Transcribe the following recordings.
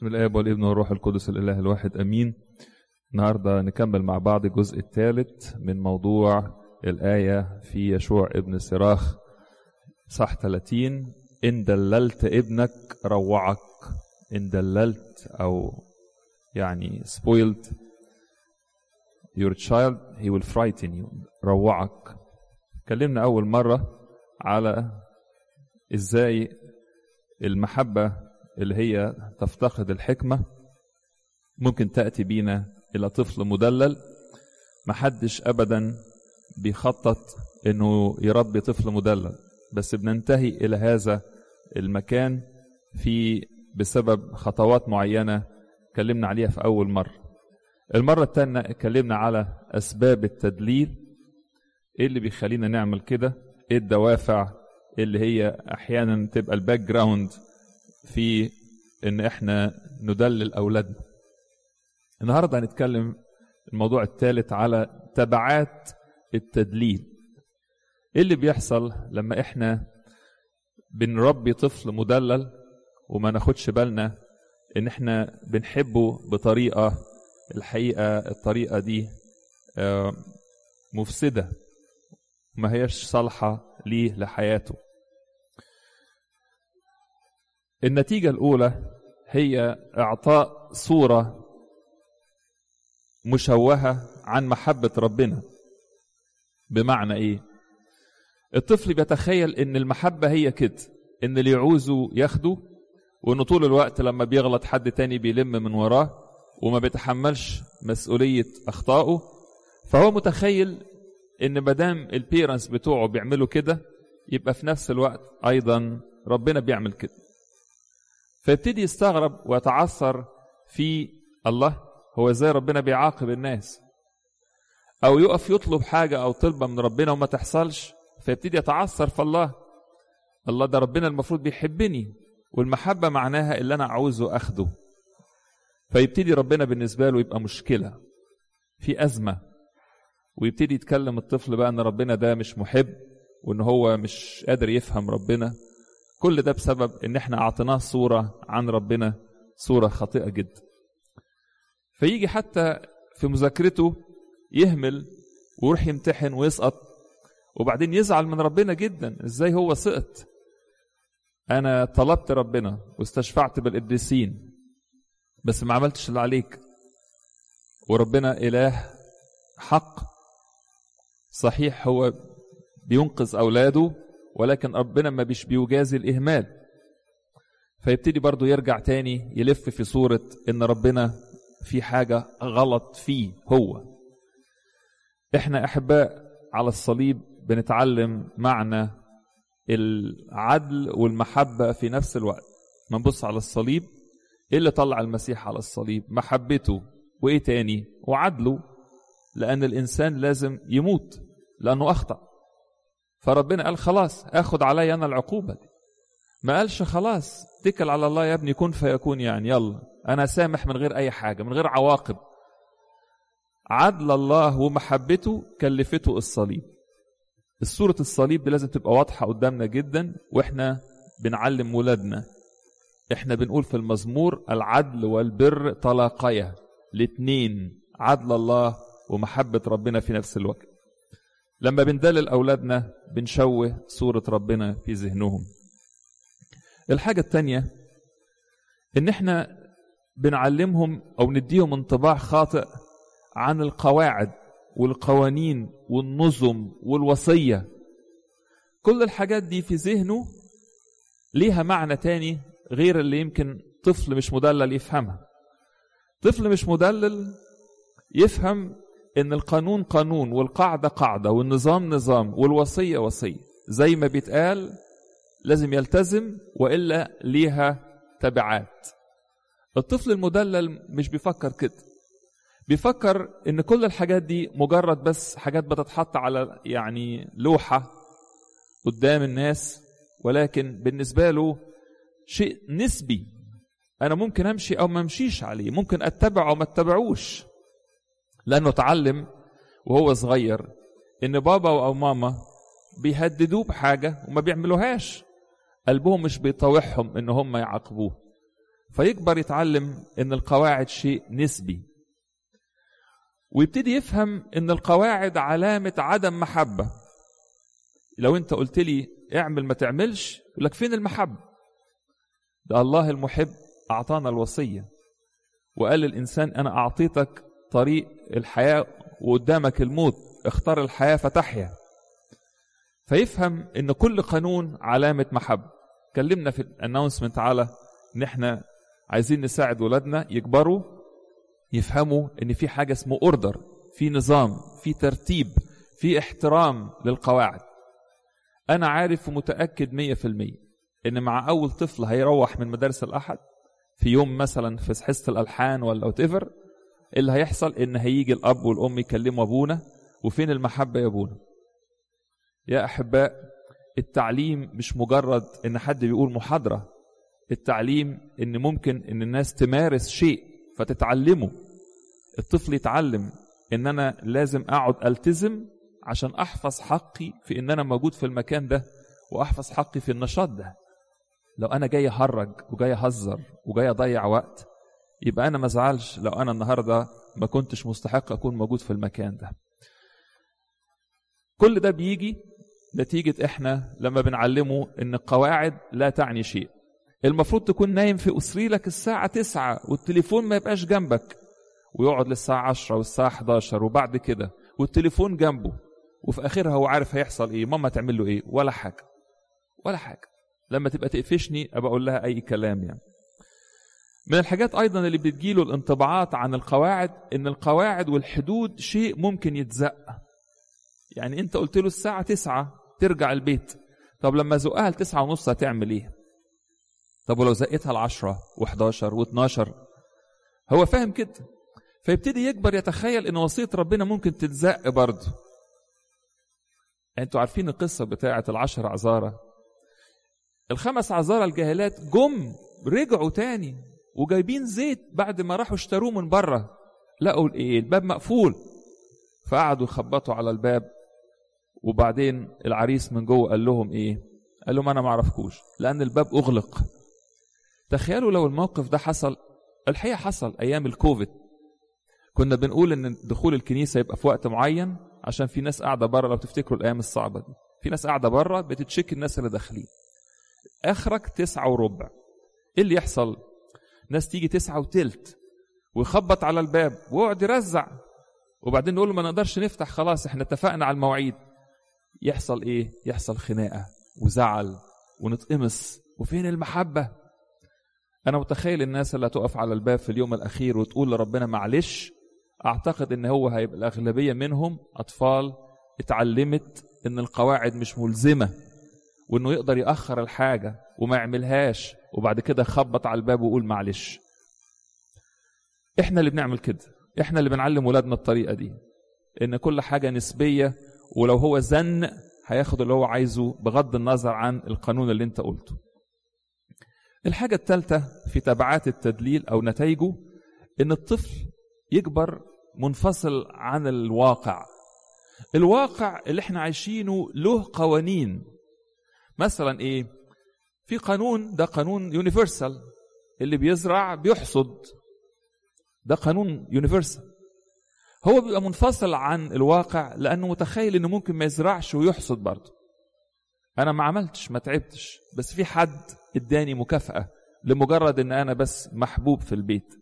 بسم الآب والابن والروح القدس الإله الواحد أمين النهاردة نكمل مع بعض الجزء الثالث من موضوع الآية في يشوع ابن سراخ صح 30 إن دللت ابنك روعك إن دللت أو يعني spoiled your child he will frighten you روعك اتكلمنا أول مرة على إزاي المحبة اللي هي تفتقد الحكمة ممكن تأتي بينا إلى طفل مدلل محدش أبدا بيخطط إنه يربي طفل مدلل بس بننتهي إلى هذا المكان في بسبب خطوات معينة اتكلمنا عليها في أول مرة المرة الثانية اتكلمنا على أسباب التدليل إيه اللي بيخلينا نعمل كده إيه الدوافع اللي هي أحيانا تبقى الباك جراوند في ان احنا ندلل اولادنا النهارده هنتكلم الموضوع الثالث على تبعات التدليل ايه اللي بيحصل لما احنا بنربي طفل مدلل وما ناخدش بالنا ان احنا بنحبه بطريقه الحقيقه الطريقه دي مفسده ما هيش صالحه ليه لحياته النتيجة الأولى هي إعطاء صورة مشوهة عن محبة ربنا بمعنى إيه؟ الطفل بيتخيل إن المحبة هي كده إن اللي يعوزه ياخده وإنه طول الوقت لما بيغلط حد تاني بيلم من وراه وما بيتحملش مسؤولية أخطائه فهو متخيل إن مدام البيرنس بتوعه بيعملوا كده يبقى في نفس الوقت أيضا ربنا بيعمل كده فيبتدي يستغرب ويتعثر في الله هو ازاي ربنا بيعاقب الناس او يقف يطلب حاجه او طلبه من ربنا وما تحصلش فيبتدي يتعثر في الله الله ده ربنا المفروض بيحبني والمحبه معناها اللي انا عاوزه اخده فيبتدي ربنا بالنسبه له يبقى مشكله في ازمه ويبتدي يتكلم الطفل بقى ان ربنا ده مش محب وان هو مش قادر يفهم ربنا كل ده بسبب ان احنا اعطيناه صوره عن ربنا صوره خاطئه جدا فيجي حتى في مذاكرته يهمل ويروح يمتحن ويسقط وبعدين يزعل من ربنا جدا ازاي هو سقط انا طلبت ربنا واستشفعت بالقديسين بس ما عملتش اللي عليك وربنا اله حق صحيح هو بينقذ اولاده ولكن ربنا ما بيش بيجازي الإهمال فيبتدي برضو يرجع تاني يلف في صورة إن ربنا في حاجة غلط فيه هو إحنا أحباء على الصليب بنتعلم معنى العدل والمحبة في نفس الوقت ما نبص على الصليب إيه اللي طلع المسيح على الصليب محبته وإيه تاني وعدله لأن الإنسان لازم يموت لأنه أخطأ فربنا قال خلاص اخد علي انا العقوبه دي ما قالش خلاص اتكل على الله يا ابني كن فيكون يعني يلا انا سامح من غير اي حاجه من غير عواقب عدل الله ومحبته كلفته الصليب الصورة الصليب دي لازم تبقى واضحة قدامنا جدا واحنا بنعلم ولادنا احنا بنقول في المزمور العدل والبر تلاقيا الاتنين عدل الله ومحبة ربنا في نفس الوقت لما بندلل أولادنا بنشوه صورة ربنا في ذهنهم الحاجة التانية إن إحنا بنعلمهم أو نديهم انطباع خاطئ عن القواعد والقوانين والنظم والوصية كل الحاجات دي في ذهنه ليها معنى تاني غير اللي يمكن طفل مش مدلل يفهمها طفل مش مدلل يفهم ان القانون قانون والقاعده قاعده والنظام نظام والوصيه وصيه زي ما بيتقال لازم يلتزم والا ليها تبعات الطفل المدلل مش بيفكر كده بيفكر ان كل الحاجات دي مجرد بس حاجات بتتحط على يعني لوحه قدام الناس ولكن بالنسبه له شيء نسبي انا ممكن امشي او ما امشيش عليه ممكن اتبعه او ما اتبعوش لانه اتعلم وهو صغير ان بابا او ماما بيهددوه بحاجه وما بيعملوهاش قلبهم مش بيطاوعهم ان هم يعاقبوه فيكبر يتعلم ان القواعد شيء نسبي ويبتدي يفهم ان القواعد علامة عدم محبة لو انت قلت لي اعمل ما تعملش يقول لك فين المحبة ده الله المحب اعطانا الوصية وقال للانسان انا اعطيتك طريق الحياة وقدامك الموت اختار الحياة فتحيا فيفهم ان كل قانون علامة محبة اتكلمنا في الانونسمنت على ان احنا عايزين نساعد ولادنا يكبروا يفهموا ان في حاجة اسمه اوردر في نظام في ترتيب في احترام للقواعد انا عارف ومتأكد مية في المية ان مع اول طفل هيروح من مدارس الاحد في يوم مثلا في حصة الالحان ولا وات ايفر اللي هيحصل ان هيجي الاب والام يكلموا ابونا وفين المحبة يا ابونا يا احباء التعليم مش مجرد ان حد بيقول محاضرة التعليم ان ممكن ان الناس تمارس شيء فتتعلمه الطفل يتعلم ان انا لازم اقعد التزم عشان احفظ حقي في ان انا موجود في المكان ده واحفظ حقي في النشاط ده لو انا جاي اهرج وجاي اهزر وجاي اضيع وقت يبقى انا ما ازعلش لو انا النهارده ما كنتش مستحق اكون موجود في المكان ده كل ده بيجي نتيجة احنا لما بنعلمه ان القواعد لا تعني شيء المفروض تكون نايم في أسريلك الساعة تسعة والتليفون ما يبقاش جنبك ويقعد للساعة عشرة والساعة 11 وبعد كده والتليفون جنبه وفي آخرها هو عارف هيحصل إيه ماما تعمل له إيه ولا حاجة ولا حاجة لما تبقى تقفشني أبقى أقول لها أي كلام يعني من الحاجات أيضا اللي بتجيله الانطباعات عن القواعد إن القواعد والحدود شيء ممكن يتزق يعني أنت قلت له الساعة تسعة ترجع البيت طب لما زقها لتسعة ونص هتعمل إيه طب ولو زقتها العشرة وحداشر واتناشر هو فاهم كده فيبتدي يكبر يتخيل ان وصية ربنا ممكن تتزق برضه انتوا عارفين القصة بتاعة العشر عذارة الخمس عذارة الجاهلات جم رجعوا تاني وجايبين زيت بعد ما راحوا اشتروه من بره لقوا ايه الباب مقفول فقعدوا يخبطوا على الباب وبعدين العريس من جوه قال لهم ايه قال لهم انا ما اعرفكوش لان الباب اغلق تخيلوا لو الموقف ده حصل الحقيقه حصل ايام الكوفيد كنا بنقول ان دخول الكنيسه يبقى في وقت معين عشان في ناس قاعده بره لو تفتكروا الايام الصعبه دي في ناس قاعده بره بتتشكي الناس اللي داخلين اخرك تسعة وربع ايه اللي يحصل ناس تيجي تسعة وتلت ويخبط على الباب ويقعد يرزع وبعدين نقول له ما نقدرش نفتح خلاص احنا اتفقنا على المواعيد يحصل ايه يحصل خناقه وزعل ونتقمص وفين المحبه انا متخيل الناس اللي هتقف على الباب في اليوم الاخير وتقول لربنا معلش اعتقد ان هو هيبقى الاغلبيه منهم اطفال اتعلمت ان القواعد مش ملزمه وانه يقدر ياخر الحاجه وما يعملهاش وبعد كده يخبط على الباب ويقول معلش احنا اللي بنعمل كده احنا اللي بنعلم ولادنا الطريقه دي ان كل حاجه نسبيه ولو هو زن هياخد اللي هو عايزه بغض النظر عن القانون اللي انت قلته الحاجة الثالثة في تبعات التدليل أو نتائجه إن الطفل يكبر منفصل عن الواقع الواقع اللي احنا عايشينه له قوانين مثلا ايه في قانون ده قانون يونيفرسال اللي بيزرع بيحصد ده قانون يونيفرسال هو بيبقى منفصل عن الواقع لانه متخيل انه ممكن ما يزرعش ويحصد برضه انا ما عملتش ما تعبتش بس في حد اداني مكافأة لمجرد ان انا بس محبوب في البيت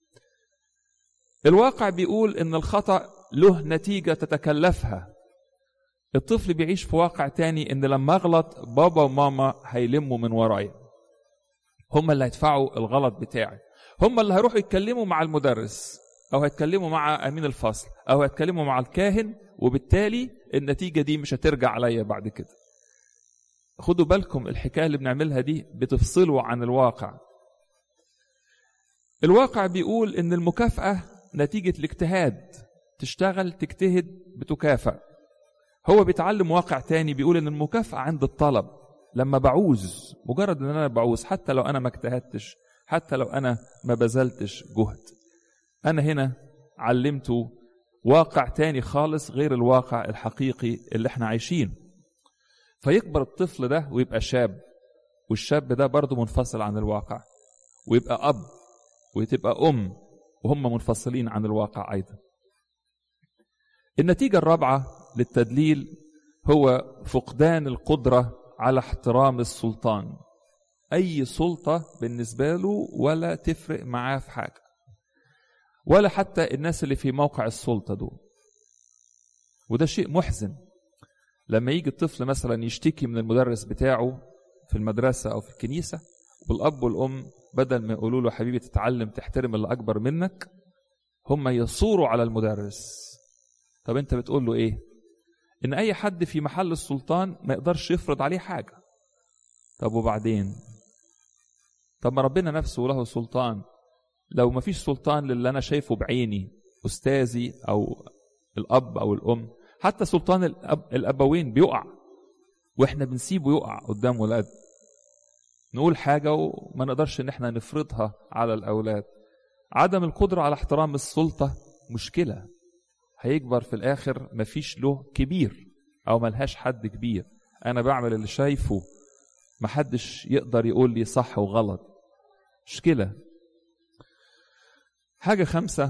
الواقع بيقول ان الخطأ له نتيجة تتكلفها الطفل بيعيش في واقع تاني ان لما اغلط بابا وماما هيلموا من ورايا هم اللي هيدفعوا الغلط بتاعي هم اللي هيروحوا يتكلموا مع المدرس او هيتكلموا مع امين الفصل او هيتكلموا مع الكاهن وبالتالي النتيجة دي مش هترجع عليا بعد كده خدوا بالكم الحكايه اللي بنعملها دي بتفصلوا عن الواقع الواقع بيقول ان المكافاه نتيجه الاجتهاد تشتغل تجتهد بتكافئ هو بيتعلم واقع تاني بيقول ان المكافاه عند الطلب لما بعوز مجرد ان انا بعوز حتى لو انا ما اجتهدتش حتى لو انا ما بذلتش جهد انا هنا علمته واقع تاني خالص غير الواقع الحقيقي اللي احنا عايشينه فيكبر الطفل ده ويبقى شاب والشاب ده برضه منفصل عن الواقع ويبقى اب وتبقى ام وهم منفصلين عن الواقع ايضا النتيجه الرابعه للتدليل هو فقدان القدره على احترام السلطان اي سلطه بالنسبه له ولا تفرق معاه في حاجه ولا حتى الناس اللي في موقع السلطه دول وده شيء محزن لما يجي الطفل مثلا يشتكي من المدرس بتاعه في المدرسه او في الكنيسه والاب والام بدل ما يقولوا له حبيبي تتعلم تحترم اللي اكبر منك هم يصوروا على المدرس طب انت بتقول له ايه ان اي حد في محل السلطان ما يقدرش يفرض عليه حاجه طب وبعدين طب ما ربنا نفسه له سلطان لو ما فيش سلطان للي انا شايفه بعيني استاذي او الاب او الام حتى سلطان الأب الابوين بيقع واحنا بنسيبه يقع قدام ولاد نقول حاجه وما نقدرش ان احنا نفرضها على الاولاد عدم القدره على احترام السلطه مشكله هيكبر في الاخر مفيش له كبير او ملهاش حد كبير انا بعمل اللي شايفه محدش يقدر يقول لي صح وغلط مشكله حاجه خمسه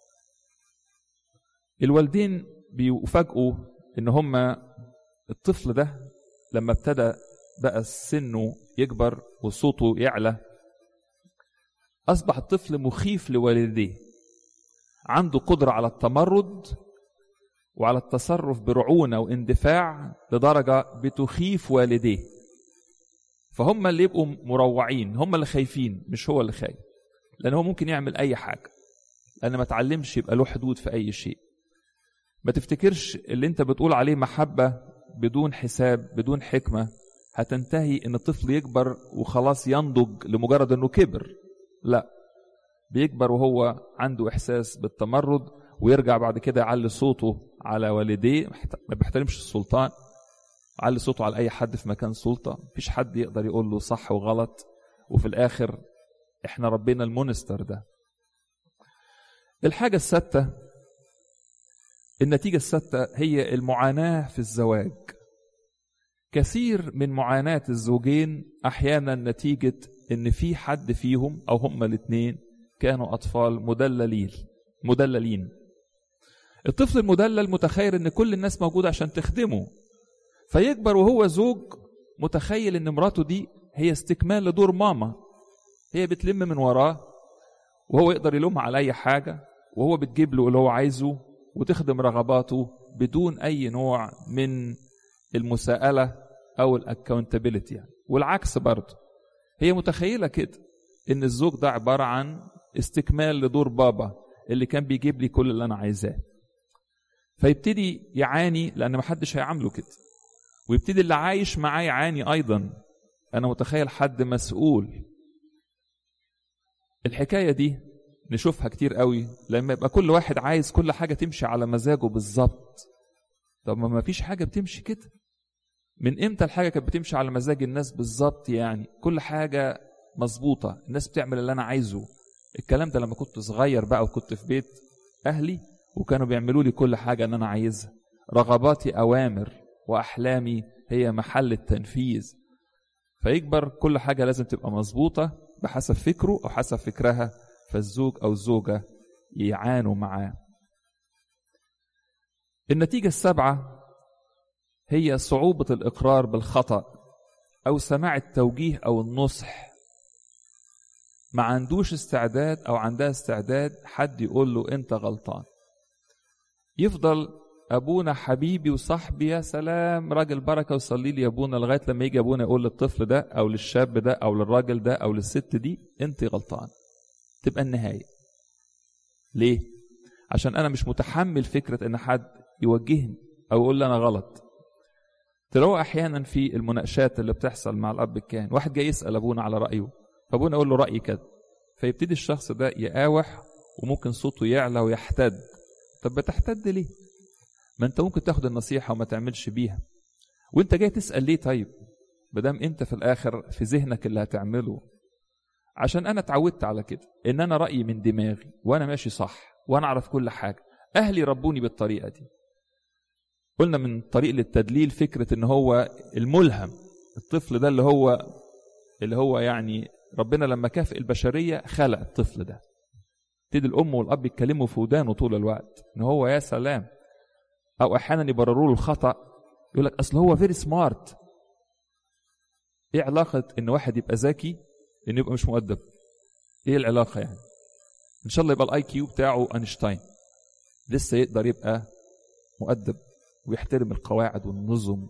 الوالدين بيفاجئوا ان هما الطفل ده لما ابتدى بقى سنه يكبر وصوته يعلى اصبح الطفل مخيف لوالديه عنده قدره على التمرد وعلى التصرف برعونه واندفاع لدرجه بتخيف والديه فهم اللي يبقوا مروعين هم اللي خايفين مش هو اللي خايف لان هو ممكن يعمل اي حاجه لان ما اتعلمش يبقى له حدود في اي شيء ما تفتكرش اللي انت بتقول عليه محبة بدون حساب بدون حكمة هتنتهي ان الطفل يكبر وخلاص ينضج لمجرد انه كبر لا بيكبر وهو عنده احساس بالتمرد ويرجع بعد كده يعلي صوته على والديه ما بيحترمش السلطان علي صوته على اي حد في مكان سلطة مفيش حد يقدر يقول له صح وغلط وفي الاخر احنا ربنا المونستر ده الحاجة السادسة النتيجة السادسة هي المعاناة في الزواج كثير من معاناة الزوجين أحيانا نتيجة إن في حد فيهم أو هما الاثنين كانوا أطفال مدللين مدللين الطفل المدلل متخيل إن كل الناس موجودة عشان تخدمه فيكبر وهو زوج متخيل إن مراته دي هي استكمال لدور ماما هي بتلم من وراه وهو يقدر يلومها على أي حاجة وهو بتجيب له اللي هو عايزه وتخدم رغباته بدون اي نوع من المساءله او الاكونتابيلتي يعني. والعكس برضه هي متخيله كده ان الزوج ده عباره عن استكمال لدور بابا اللي كان بيجيب لي كل اللي انا عايزاه فيبتدي يعاني لان محدش هيعامله كده ويبتدي اللي عايش معاه يعاني ايضا انا متخيل حد مسؤول الحكايه دي نشوفها كتير قوي لما يبقى كل واحد عايز كل حاجة تمشي على مزاجه بالظبط طب ما فيش حاجة بتمشي كده من امتى الحاجة كانت بتمشي على مزاج الناس بالظبط يعني كل حاجة مظبوطة الناس بتعمل اللي انا عايزه الكلام ده لما كنت صغير بقى وكنت في بيت اهلي وكانوا بيعملوا لي كل حاجة ان انا عايزها رغباتي اوامر واحلامي هي محل التنفيذ فيكبر كل حاجة لازم تبقى مظبوطة بحسب فكره او حسب فكرها فالزوج أو الزوجة يعانوا معاه النتيجة السابعة هي صعوبة الإقرار بالخطأ أو سماع التوجيه أو النصح ما عندوش استعداد أو عندها استعداد حد يقول له أنت غلطان يفضل أبونا حبيبي وصاحبي يا سلام راجل بركة وصلي لي يا أبونا لغاية لما يجي أبونا يقول للطفل ده أو للشاب ده أو للراجل ده أو للست دي أنت غلطان تبقى النهاية ليه؟ عشان أنا مش متحمل فكرة إن حد يوجهني أو يقول لي أنا غلط تلاقوا أحيانا في المناقشات اللي بتحصل مع الأب الكاهن واحد جاي يسأل أبونا على رأيه فأبونا يقول له رأيي كده فيبتدي الشخص ده يقاوح وممكن صوته يعلى ويحتد طب بتحتد ليه؟ ما أنت ممكن تاخد النصيحة وما تعملش بيها وأنت جاي تسأل ليه طيب؟ مادام أنت في الآخر في ذهنك اللي هتعمله عشان انا اتعودت على كده ان انا رايي من دماغي وانا ماشي صح وانا اعرف كل حاجه اهلي ربوني بالطريقه دي قلنا من طريق للتدليل فكره ان هو الملهم الطفل ده اللي هو اللي هو يعني ربنا لما كافئ البشريه خلق الطفل ده تبتدي الام والاب يتكلموا في ودانه طول الوقت ان هو يا سلام او احيانا يبرروا له الخطا يقول لك اصل هو فيري سمارت ايه علاقه ان واحد يبقى ذكي انه يبقى مش مؤدب ايه العلاقه يعني ان شاء الله يبقى الاي كيو بتاعه اينشتاين لسه يقدر يبقى مؤدب ويحترم القواعد والنظم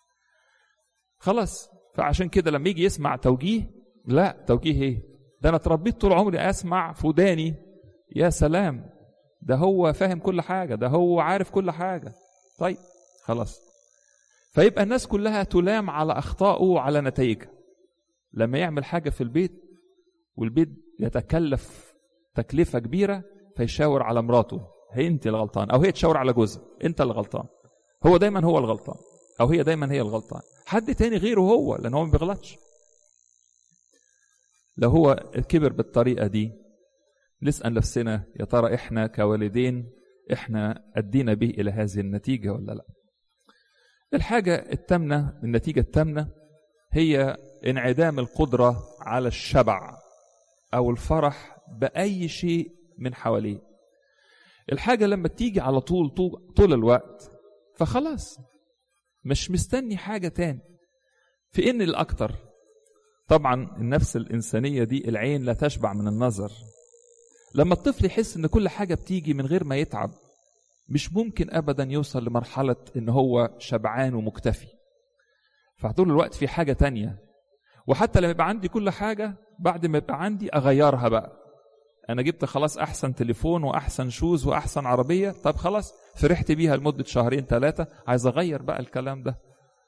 خلاص فعشان كده لما يجي يسمع توجيه لا توجيه ايه ده انا اتربيت طول عمري اسمع في وداني يا سلام ده هو فاهم كل حاجه ده هو عارف كل حاجه طيب خلاص فيبقى الناس كلها تلام على اخطائه وعلى نتائجها لما يعمل حاجه في البيت والبيت يتكلف تكلفه كبيره فيشاور على مراته هي انت الغلطان او هي تشاور على جوزها انت اللي غلطان هو دايما هو الغلطان او هي دايما هي الغلطان حد تاني غيره هو لان هو ما بيغلطش لو هو كبر بالطريقه دي نسال نفسنا يا ترى احنا كوالدين احنا ادينا به الى هذه النتيجه ولا لا الحاجه الثامنه النتيجه الثامنه هي انعدام القدره على الشبع او الفرح باي شيء من حواليه الحاجه لما تيجي على طول طول, طول الوقت فخلاص مش مستني حاجه تاني في ان الاكتر طبعا النفس الانسانيه دي العين لا تشبع من النظر لما الطفل يحس ان كل حاجه بتيجي من غير ما يتعب مش ممكن ابدا يوصل لمرحله ان هو شبعان ومكتفي فطول الوقت في حاجه تانية وحتى لما يبقى عندي كل حاجه بعد ما يبقى عندي اغيرها بقى انا جبت خلاص احسن تليفون واحسن شوز واحسن عربيه طب خلاص فرحت بيها لمده شهرين ثلاثه عايز اغير بقى الكلام ده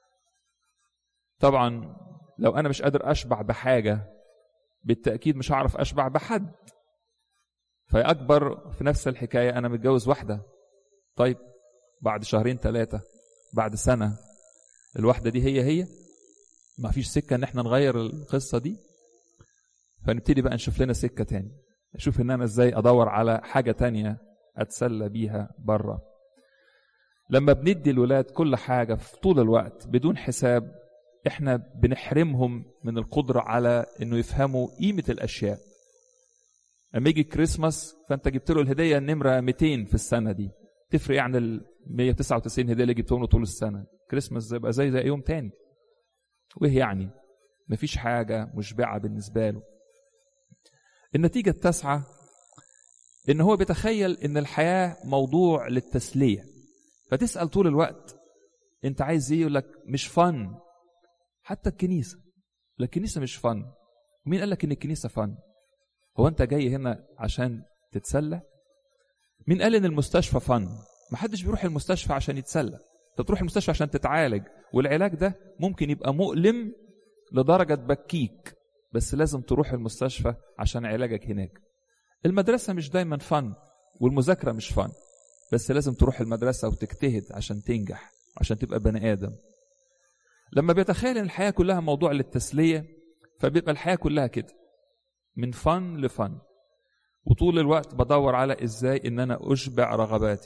طبعا لو انا مش قادر اشبع بحاجه بالتاكيد مش هعرف اشبع بحد فاكبر في نفس الحكايه انا متجوز واحده طيب بعد شهرين ثلاثه بعد سنه الواحده دي هي هي ما فيش سكه ان احنا نغير القصه دي فنبتدي بقى نشوف لنا سكه تاني اشوف ان انا ازاي ادور على حاجه تانية اتسلى بيها بره لما بندي الولاد كل حاجه في طول الوقت بدون حساب احنا بنحرمهم من القدره على انه يفهموا قيمه الاشياء لما يجي كريسماس فانت جبت له الهديه النمره 200 في السنه دي تفرق عن ال 199 هديه اللي جبتهم له طول السنه كريسماس يبقى زي زي يوم تاني وايه يعني مفيش حاجه مشبعه بالنسبه له النتيجة التاسعة إن هو بيتخيل إن الحياة موضوع للتسلية فتسأل طول الوقت أنت عايز إيه يقول لك مش فن حتى الكنيسة لا الكنيسة مش فن مين قال لك إن الكنيسة فن هو أنت جاي هنا عشان تتسلى مين قال إن المستشفى فن ما حدش بيروح المستشفى عشان يتسلى انت تروح المستشفى عشان تتعالج والعلاج ده ممكن يبقى مؤلم لدرجة تبكيك بس لازم تروح المستشفى عشان علاجك هناك المدرسة مش دايما فن والمذاكرة مش فن بس لازم تروح المدرسة وتجتهد عشان تنجح عشان تبقى بني آدم لما بيتخيل ان الحياة كلها موضوع للتسلية فبيبقى الحياة كلها كده من فن لفن وطول الوقت بدور على ازاي ان انا اشبع رغباتي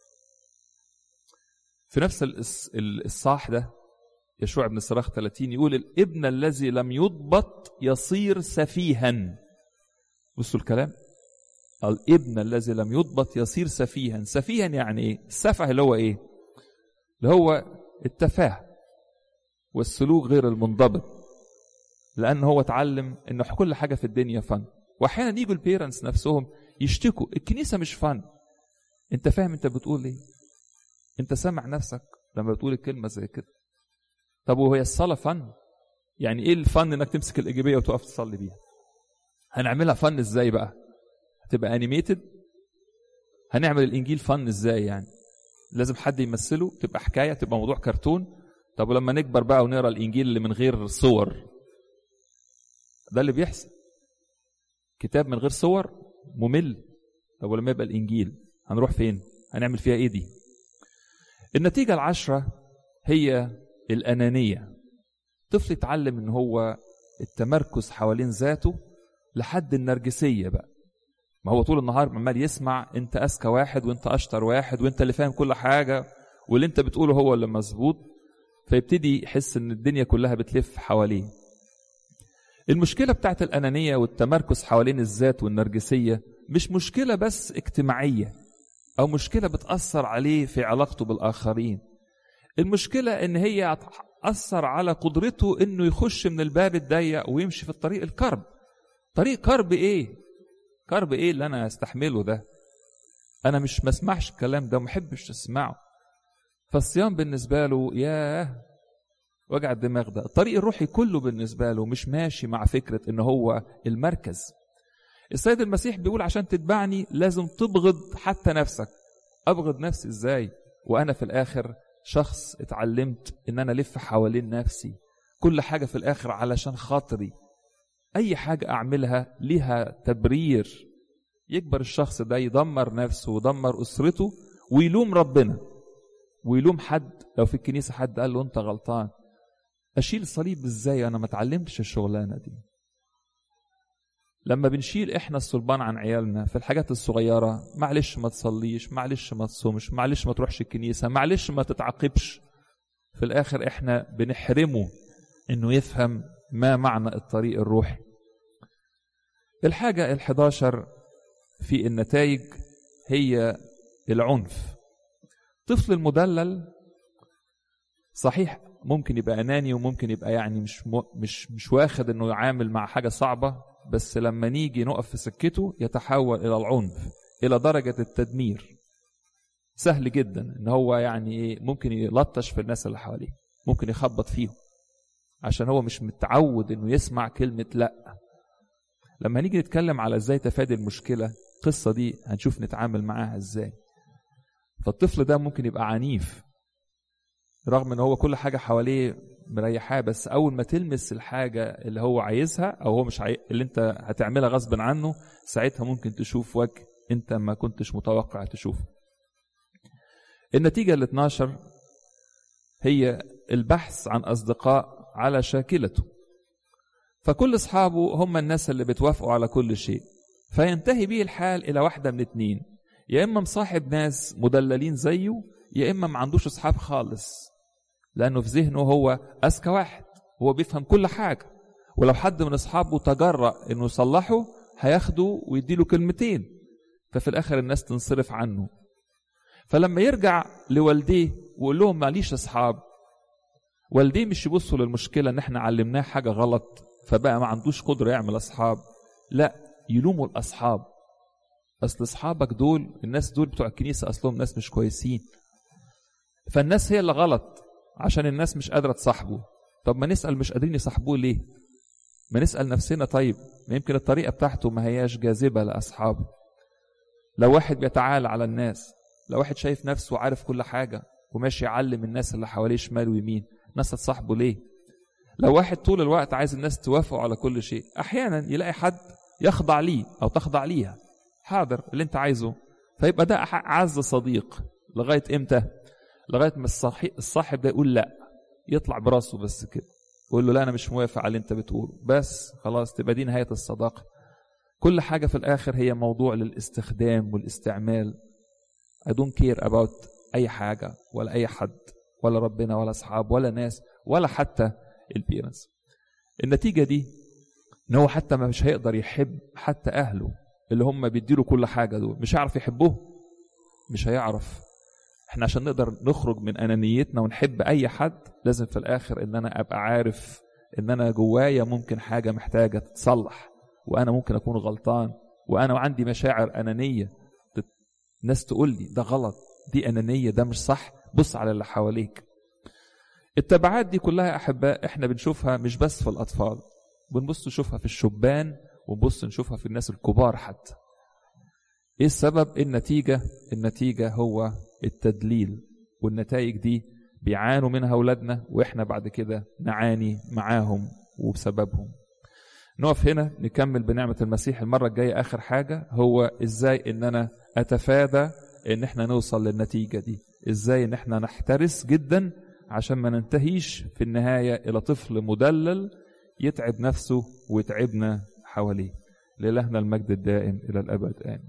في نفس الصاح ده يشوع بن صراخ 30 يقول الابن الذي لم يضبط يصير سفيها بصوا الكلام الابن الذي لم يضبط يصير سفيها سفيها يعني ايه السفه اللي هو ايه اللي هو التفاهه والسلوك غير المنضبط لان هو اتعلم ان كل حاجه في الدنيا فن واحيانا يجوا البيرنتس نفسهم يشتكوا الكنيسه مش فن انت فاهم انت بتقول ايه انت سامع نفسك لما بتقول الكلمه زي كده طب وهي الصلاة فن؟ يعني ايه الفن انك تمسك الإيجابية وتقف تصلي بيها؟ هنعملها فن ازاي بقى؟ هتبقى انيميتد؟ هنعمل الإنجيل فن ازاي يعني؟ لازم حد يمثله تبقى حكاية تبقى موضوع كرتون طب ولما نكبر بقى ونقرا الإنجيل اللي من غير صور ده اللي بيحصل كتاب من غير صور ممل طب ولما يبقى الإنجيل هنروح فين؟ هنعمل فيها ايه دي؟ النتيجة العشرة هي الأنانية طفل يتعلم ان هو التمركز حوالين ذاته لحد النرجسية بقى ما هو طول النهار عمال يسمع انت اذكى واحد وانت اشطر واحد وانت اللي فاهم كل حاجة واللي انت بتقوله هو اللي مظبوط فيبتدي يحس ان الدنيا كلها بتلف حواليه المشكلة بتاعت الأنانية والتمركز حوالين الذات والنرجسية مش مشكلة بس اجتماعية أو مشكلة بتأثر عليه في علاقته بالآخرين المشكلة إن هي هتأثر على قدرته إنه يخش من الباب الضيق ويمشي في الطريق الكرب طريق كرب إيه؟ كرب إيه اللي أنا أستحمله ده؟ أنا مش مسمعش الكلام ده ومحبش أسمعه فالصيام بالنسبة له ياه وجع الدماغ ده الطريق الروحي كله بالنسبة له مش ماشي مع فكرة إن هو المركز السيد المسيح بيقول عشان تتبعني لازم تبغض حتى نفسك أبغض نفسي إزاي وأنا في الآخر شخص اتعلمت إن أنا ألف حوالين نفسي كل حاجة في الآخر علشان خاطري أي حاجة أعملها ليها تبرير يكبر الشخص ده يدمر نفسه ويدمر أسرته ويلوم ربنا ويلوم حد لو في الكنيسة حد قال له أنت غلطان أشيل الصليب إزاي أنا ما اتعلمتش الشغلانة دي لما بنشيل إحنا الصلبان عن عيالنا في الحاجات الصغيرة معلش ما تصليش معلش ما تصومش معلش ما تروحش الكنيسة معلش ما تتعاقبش في الآخر إحنا بنحرمه إنه يفهم ما معنى الطريق الروحي الحاجة الحداشر في النتائج هي العنف طفل المدلل صحيح ممكن يبقى اناني وممكن يبقى يعني مش م... مش مش واخد انه يعامل مع حاجه صعبه بس لما نيجي نقف في سكته يتحول الى العنف الى درجه التدمير سهل جدا ان هو يعني ايه ممكن يلطش في الناس اللي حواليه ممكن يخبط فيهم عشان هو مش متعود انه يسمع كلمه لا لما نيجي نتكلم على ازاي تفادي المشكله القصه دي هنشوف نتعامل معاها ازاي فالطفل ده ممكن يبقى عنيف رغم ان هو كل حاجه حواليه مريحاه بس اول ما تلمس الحاجه اللي هو عايزها او هو مش عاي... اللي انت هتعملها غصب عنه ساعتها ممكن تشوف وجه انت ما كنتش متوقع تشوفه النتيجه ال 12 هي البحث عن اصدقاء على شاكلته فكل اصحابه هم الناس اللي بتوافقوا على كل شيء فينتهي به الحال الى واحده من اتنين يا اما مصاحب ناس مدللين زيه يا اما ما عندوش اصحاب خالص لانه في ذهنه هو اذكى واحد هو بيفهم كل حاجه ولو حد من اصحابه تجرأ انه يصلحه هياخده ويديله كلمتين ففي الاخر الناس تنصرف عنه فلما يرجع لوالديه ويقول لهم ماليش اصحاب والديه مش يبصوا للمشكله ان احنا علمناه حاجه غلط فبقى ما عندوش قدره يعمل اصحاب لا يلوموا الاصحاب اصل اصحابك دول الناس دول بتوع الكنيسه اصلهم ناس مش كويسين فالناس هي اللي غلط عشان الناس مش قادره تصاحبه طب ما نسال مش قادرين يصاحبوه ليه ما نسال نفسنا طيب ما يمكن الطريقه بتاعته ما هياش جاذبه لاصحابه لو واحد بيتعالى على الناس لو واحد شايف نفسه وعارف كل حاجه وماشي يعلم الناس اللي حواليه شمال ويمين الناس هتصاحبه ليه لو واحد طول الوقت عايز الناس توافقوا على كل شيء احيانا يلاقي حد يخضع ليه او تخضع ليها حاضر اللي انت عايزه فيبقى ده اعز صديق لغايه امتى لغايه ما الصاحب ده يقول لا يطلع براسه بس كده يقول له لا انا مش موافق على اللي انت بتقوله بس خلاص تبقى دي نهايه الصداقه كل حاجه في الاخر هي موضوع للاستخدام والاستعمال I don't care about اي حاجه ولا اي حد ولا ربنا ولا اصحاب ولا ناس ولا حتى البيرنس النتيجه دي ان هو حتى مش هيقدر يحب حتى اهله اللي هم بيديله كل حاجه دول مش هيعرف يحبهم مش هيعرف احنا عشان نقدر نخرج من انانيتنا ونحب اي حد لازم في الاخر ان انا ابقى عارف ان انا جوايا ممكن حاجه محتاجه تتصلح وانا ممكن اكون غلطان وانا عندي مشاعر انانيه ناس تقول لي ده غلط دي انانيه ده مش صح بص على اللي حواليك التبعات دي كلها يا احباء احنا بنشوفها مش بس في الاطفال بنبص نشوفها في الشبان ونبص نشوفها في الناس الكبار حتى ايه السبب النتيجة النتيجة هو التدليل والنتائج دي بيعانوا منها أولادنا وإحنا بعد كده نعاني معاهم وبسببهم نقف هنا نكمل بنعمة المسيح المرة الجاية آخر حاجة هو إزاي إن أنا أتفادى إن إحنا نوصل للنتيجة دي إزاي إن إحنا نحترس جدا عشان ما ننتهيش في النهاية إلى طفل مدلل يتعب نفسه ويتعبنا حواليه لإلهنا المجد الدائم إلى الأبد آمين